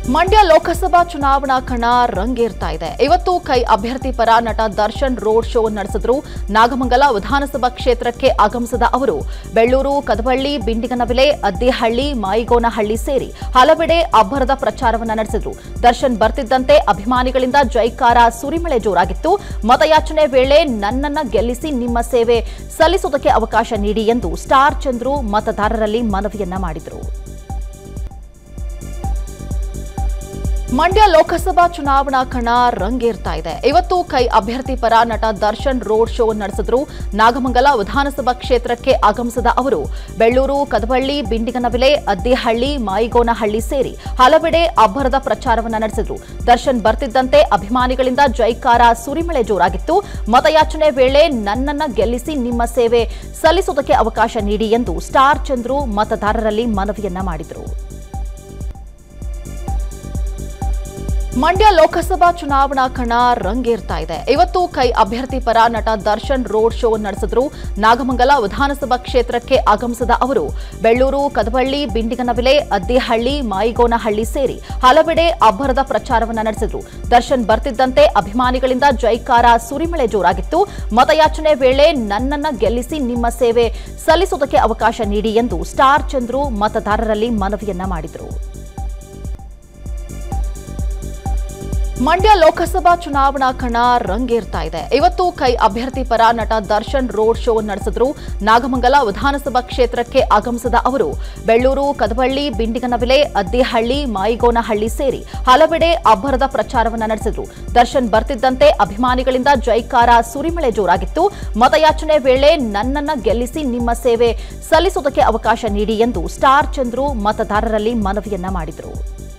ಮಂಡ್ಯ ಲೋಕಸಭಾ ಚುನಾವಣಾ ಕಣ ರಂಗೇರ್ತಾ ಇದೆ ಇವತ್ತು ಕೈ ಅಭ್ಯರ್ಥಿ ಪರ ನಟ ದರ್ಶನ್ ರೋಡ್ ಶೋ ನಡೆಸಿದ್ರು ನಾಗಮಂಗಲ ವಿಧಾನಸಭಾ ಕ್ಷೇತ್ರಕ್ಕೆ ಆಗಮಿಸಿದ ಅವರು ಬೆಳ್ಳೂರು ಕದಬಳ್ಳಿ ಬಿಂಡಿಗನವಿಲೆ ಅದ್ದಿಹಳ್ಳಿ ಮಾಯಿಗೋನಹಳ್ಳಿ ಸೇರಿ ಹಲವೆಡೆ ಅಬ್ಬರದ ಪ್ರಚಾರವನ್ನ ನಡೆಸಿದ್ರು ದರ್ಶನ್ ಬರ್ತಿದ್ದಂತೆ ಅಭಿಮಾನಿಗಳಿಂದ ಜೈಕಾರ ಸುರಿಮಳೆ ಜೋರಾಗಿತ್ತು ಮತಯಾಚನೆ ವೇಳೆ ನನ್ನನ್ನ ಗೆಲ್ಲಿಸಿ ನಿಮ್ಮ ಸೇವೆ ಸಲ್ಲಿಸುವುದಕ್ಕೆ ಅವಕಾಶ ನೀಡಿ ಎಂದು ಸ್ಟಾರ್ ಚಂದ್ರು ಮತದಾರರಲ್ಲಿ ಮನವಿಯನ್ನ ಮಾಡಿದರು ಮಂಡ್ಯ ಲೋಕಸಭಾ ಚುನಾವಣಾ ಕಣ ರಂಗೇರ್ತಾ ಇದೆ ಇವತ್ತು ಕೈ ಅಭ್ಯರ್ಥಿ ಪರ ನಟ ದರ್ಶನ್ ರೋಡ್ ಶೋ ನಡೆಸಿದ್ರು ನಾಗಮಂಗಲ ವಿಧಾನಸಭಾ ಕ್ಷೇತ್ರಕ್ಕೆ ಆಗಮಿಸಿದ ಅವರು ಬೆಳ್ಳೂರು ಕದಬಳ್ಳಿ ಬಿಂಡಿಗನವಿಲೆ ಅದ್ದಿಹಳ್ಳಿ ಮಾಯಿಗೋನಹಳ್ಳಿ ಸೇರಿ ಹಲವೆಡೆ ಅಬ್ಬರದ ಪ್ರಚಾರವನ್ನ ನಡೆಸಿದ್ರು ದರ್ಶನ್ ಬರ್ತಿದ್ದಂತೆ ಅಭಿಮಾನಿಗಳಿಂದ ಜೈಕಾರ ಸುರಿಮಳೆ ಜೋರಾಗಿತ್ತು ಮತಯಾಚನೆ ವೇಳೆ ನನ್ನನ್ನ ಗೆಲ್ಲಿಸಿ ನಿಮ್ಮ ಸೇವೆ ಸಲ್ಲಿಸುವುದಕ್ಕೆ ಅವಕಾಶ ನೀಡಿ ಎಂದು ಸ್ಟಾರ್ ಚಂದ್ರು ಮತದಾರರಲ್ಲಿ ಮನವಿಯನ್ನ ಮಾಡಿದರು ಮಂಡ್ಯ ಲೋಕಸಭಾ ಚುನಾವಣಾ ಕಣ ರಂಗೇರ್ತಾ ಇದೆ ಇವತ್ತು ಕೈ ಅಭ್ಯರ್ಥಿ ಪರ ನಟ ದರ್ಶನ್ ರೋಡ್ ಶೋ ನಡೆಸಿದ್ರು ನಾಗಮಂಗಲ ವಿಧಾನಸಭಾ ಕ್ಷೇತ್ರಕ್ಕೆ ಆಗಮಿಸಿದ ಅವರು ಬೆಳ್ಳೂರು ಕದಬಳ್ಳಿ ಬಿಂಡಿಗನವಿಲೆ ಅದ್ದಿಹಳ್ಳಿ ಮಾಯಿಗೋನಹಳ್ಳಿ ಸೇರಿ ಹಲವೆಡೆ ಅಬ್ಬರದ ಪ್ರಚಾರವನ್ನ ನಡೆಸಿದ್ರು ದರ್ಶನ್ ಬರ್ತಿದ್ದಂತೆ ಅಭಿಮಾನಿಗಳಿಂದ ಜೈಕಾರ ಸುರಿಮಳೆ ಜೋರಾಗಿತ್ತು ಮತಯಾಚನೆ ವೇಳೆ ನನ್ನನ್ನ ಗೆಲ್ಲಿಸಿ ನಿಮ್ಮ ಸೇವೆ ಸಲ್ಲಿಸುವುದಕ್ಕೆ ಅವಕಾಶ ನೀಡಿ ಎಂದು ಸ್ಟಾರ್ ಚಂದ್ರು ಮತದಾರರಲ್ಲಿ ಮನವಿಯನ್ನ ಮಾಡಿದರು ಮಂಡ್ಯ ಲೋಕಸಭಾ ಚುನಾವಣಾ ಕಣ ರಂಗೇರ್ತಾ ಇದೆ ಇವತ್ತು ಕೈ ಅಭ್ಯರ್ಥಿ ಪರ ನಟ ದರ್ಶನ್ ರೋಡ್ ಶೋ ನಡೆಸಿದ್ರು ನಾಗಮಂಗಲ ವಿಧಾನಸಭಾ ಕ್ಷೇತ್ರಕ್ಕೆ ಆಗಮಿಸಿದ ಅವರು ಬೆಳ್ಳೂರು ಕದಬಳ್ಳಿ ಬಿಂಡಿಗನವಿಲೆ ಅದ್ದಿಹಳ್ಳಿ ಮಾಯಿಗೋನಹಳ್ಳಿ ಸೇರಿ ಹಲವೆಡೆ ಅಬ್ಬರದ ಪ್ರಚಾರವನ್ನ ನಡೆಸಿದ್ರು ದರ್ಶನ್ ಬರ್ತಿದ್ದಂತೆ ಅಭಿಮಾನಿಗಳಿಂದ ಜೈಕಾರ ಸುರಿಮಳೆ ಜೋರಾಗಿತ್ತು ಮತಯಾಚನೆ ವೇಳೆ ನನ್ನನ್ನ ಗೆಲ್ಲಿಸಿ ನಿಮ್ಮ ಸೇವೆ ಸಲ್ಲಿಸುವುದಕ್ಕೆ ಅವಕಾಶ ನೀಡಿ ಎಂದು ಸ್ಟಾರ್ ಚಂದ್ರು ಮತದಾರರಲ್ಲಿ ಮನವಿಯನ್ನ ಮಾಡಿದರು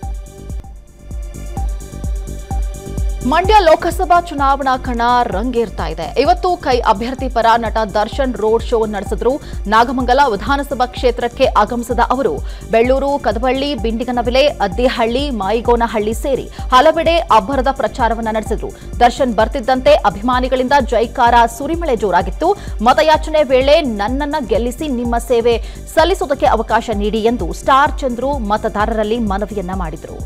ಮಂಡ್ಯ ಲೋಕಸಭಾ ಚುನಾವಣಾ ಕಣ ರಂಗೇರ್ತಾ ಇದೆ ಇವತ್ತು ಕೈ ಅಭ್ಯರ್ಥಿ ಪರ ನಟ ದರ್ಶನ್ ರೋಡ್ ಶೋ ನಡೆಸಿದ್ರು ನಾಗಮಂಗಲ ವಿಧಾನಸಭಾ ಕ್ಷೇತ್ರಕ್ಕೆ ಆಗಮಿಸಿದ ಅವರು ಬೆಳ್ಳೂರು ಕದಬಳ್ಳಿ ಬಿಂಡಿಗನವಿಲೆ ಅದ್ದಿಹಳ್ಳಿ ಮಾಯಿಗೋನಹಳ್ಳಿ ಸೇರಿ ಹಲವೆಡೆ ಅಬ್ಬರದ ಪ್ರಚಾರವನ್ನ ನಡೆಸಿದ್ರು ದರ್ಶನ್ ಬರ್ತಿದ್ದಂತೆ ಅಭಿಮಾನಿಗಳಿಂದ ಜೈಕಾರ ಸುರಿಮಳೆ ಜೋರಾಗಿತ್ತು ಮತಯಾಚನೆ ವೇಳೆ ನನ್ನನ್ನ ಗೆಲ್ಲಿಸಿ ನಿಮ್ಮ ಸೇವೆ ಸಲ್ಲಿಸುವುದಕ್ಕೆ ಅವಕಾಶ ನೀಡಿ ಎಂದು ಸ್ಟಾರ್ ಚಂದ್ರು ಮತದಾರರಲ್ಲಿ ಮನವಿಯನ್ನ ಮಾಡಿದರು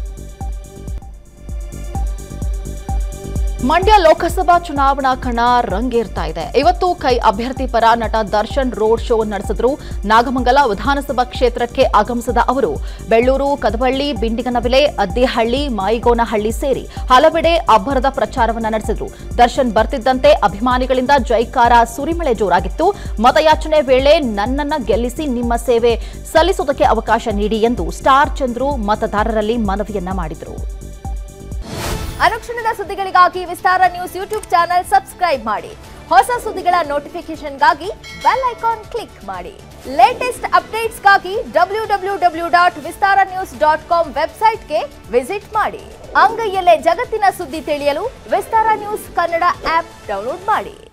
ಮಂಡ್ಯ ಲೋಕಸಭಾ ಚುನಾವಣಾ ಕಣ ರಂಗೇರ್ತಾ ಇದೆ ಇವತ್ತು ಕೈ ಅಭ್ಯರ್ಥಿ ಪರ ನಟ ದರ್ಶನ್ ರೋಡ್ ಶೋ ನಡೆಸಿದ್ರು ನಾಗಮಂಗಲ ವಿಧಾನಸಭಾ ಕ್ಷೇತ್ರಕ್ಕೆ ಆಗಮಿಸಿದ ಅವರು ಬೆಳ್ಳೂರು ಕದಬಳ್ಳಿ ಬಿಂಡಿಗನವಿಲೆ ಅದ್ದಿಹಳ್ಳಿ ಮಾಯಿಗೋನಹಳ್ಳಿ ಸೇರಿ ಹಲವೆಡೆ ಅಬ್ಬರದ ಪ್ರಚಾರವನ್ನ ನಡೆಸಿದ್ರು ದರ್ಶನ್ ಬರ್ತಿದ್ದಂತೆ ಅಭಿಮಾನಿಗಳಿಂದ ಜೈಕಾರ ಸುರಿಮಳೆ ಜೋರಾಗಿತ್ತು ಮತಯಾಚನೆ ವೇಳೆ ನನ್ನನ್ನ ಗೆಲ್ಲಿಸಿ ನಿಮ್ಮ ಸೇವೆ ಸಲ್ಲಿಸುವುದಕ್ಕೆ ಅವಕಾಶ ನೀಡಿ ಎಂದು ಸ್ಟಾರ್ ಚಂದ್ರು ಮತದಾರರಲ್ಲಿ ಮನವಿಯನ್ನ ಮಾಡಿದರು ಅನುಕ್ಷಣದ ಸುದ್ದಿಗಳಿಗಾಗಿ Vistara news YouTube channel subscribe ಮಾಡಿ ಹೊಸ ಸುದ್ದಿಗಳ ನೋಟಿಫಿಕೇಶನ್ಗಾಗಿ ಬೆಲ್ ಐಕಾನ್ ಕ್ಲಿಕ್ ಮಾಡಿ ಲೇಟೆಸ್ಟ್ ಅಪ್ಡೇಟ್ಸ್ಗಾಗಿ W W W dot Vistara news dot com ವೆಬ್ಸೈಟ್ಗೆ ವಿಸಿಟ್ ಮಾಡಿ ಅಂಗೈಯಲ್ಲೇ ಜಗತ್ತಿನ ಸುದ್ದಿ ತಿಳಿಯಲು Vistara news Kannada app download ಮಾಡಿ